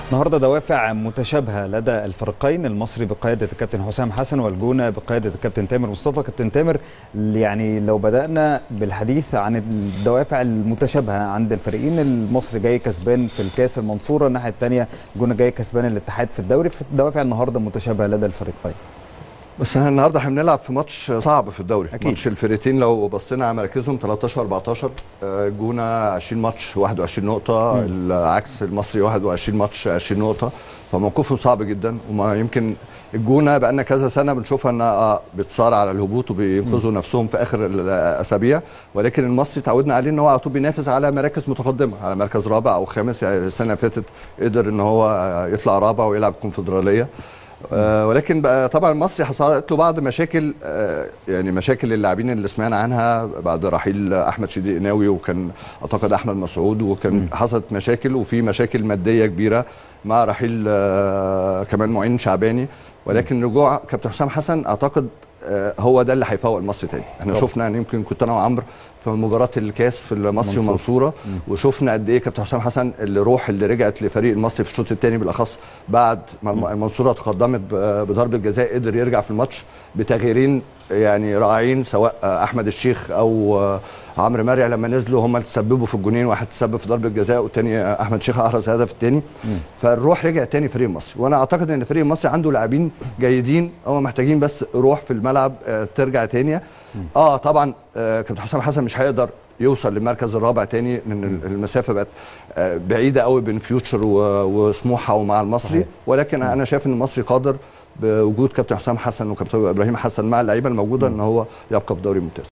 النهارده دوافع متشابهه لدى الفريقين المصري بقياده الكابتن حسام حسن والجونه بقياده الكابتن تامر مصطفى كابتن تامر يعني لو بدانا بالحديث عن الدوافع المتشابهه عند الفريقين المصري جاي كسبان في الكاس المنصوره الناحيه الثانيه الجونه جاي كسبان الاتحاد في الدوري في الدوافع النهارده متشابهه لدى الفريقين بس احنا النهارده احنا بنلعب في ماتش صعب في الدوري أكيد. ماتش الفرقتين لو بصينا على مراكزهم 13 14 آه، جونه 20 ماتش 21 نقطه العكس المصري 21 ماتش 20 نقطه فموقفهم صعب جدا وما يمكن الجونه بقى لنا كذا سنه بنشوفها انها آه، بتصارع على الهبوط وبينقذوا نفسهم في اخر الاسابيع ولكن المصري تعودنا عليه ان هو على طول بينافس على مراكز متقدمه على مركز رابع او خامس يعني السنه اللي فاتت قدر ان هو آه، يطلع رابع ويلعب كونفدراليه آه ولكن بقى طبعا المصري حصلت له بعض مشاكل آه يعني مشاكل اللاعبين اللي سمعنا عنها بعد رحيل احمد شديق قناوي وكان اعتقد احمد مسعود وكان حصلت مشاكل وفي مشاكل ماديه كبيره مع رحيل آه كمان معين شعباني ولكن رجوع كابتن حسام حسن اعتقد آه، هو ده اللي هيفوق المصري تاني احنا طبعا. شفنا يعني يمكن كنت انا وعمرو في مباراه الكاس في المصري منصورة. ومنصوره وشفنا قد ايه كابتن حسام حسن الروح اللي رجعت لفريق المصري في الشوط الثاني بالاخص بعد ما الم- المنصوره تقدمت ب- بضربه جزاء قدر يرجع في الماتش بتغييرين يعني رائعين سواء احمد الشيخ او عمرو مرعي لما نزلوا هم اللي تسببوا في الجونين واحد تسبب في ضربه جزاء والتاني احمد الشيخ احرز الهدف الثاني فالروح رجع تاني فريق مصر وانا اعتقد ان فريق مصر عنده لاعبين جيدين هم محتاجين بس روح في الملعب آه، ترجع تاني اه طبعا آه، كابتن حسام حسن مش هيقدر يوصل للمركز الرابع تاني لان المسافه بقت آه، بعيده قوي بين فيوتشر و- وسموحه ومع المصري صحيح. ولكن انا شايف ان المصري قادر بوجود كابتن حسام حسن وكابتن ابراهيم حسن مع اللعيبه الموجوده ان هو يبقى في دوري ممتاز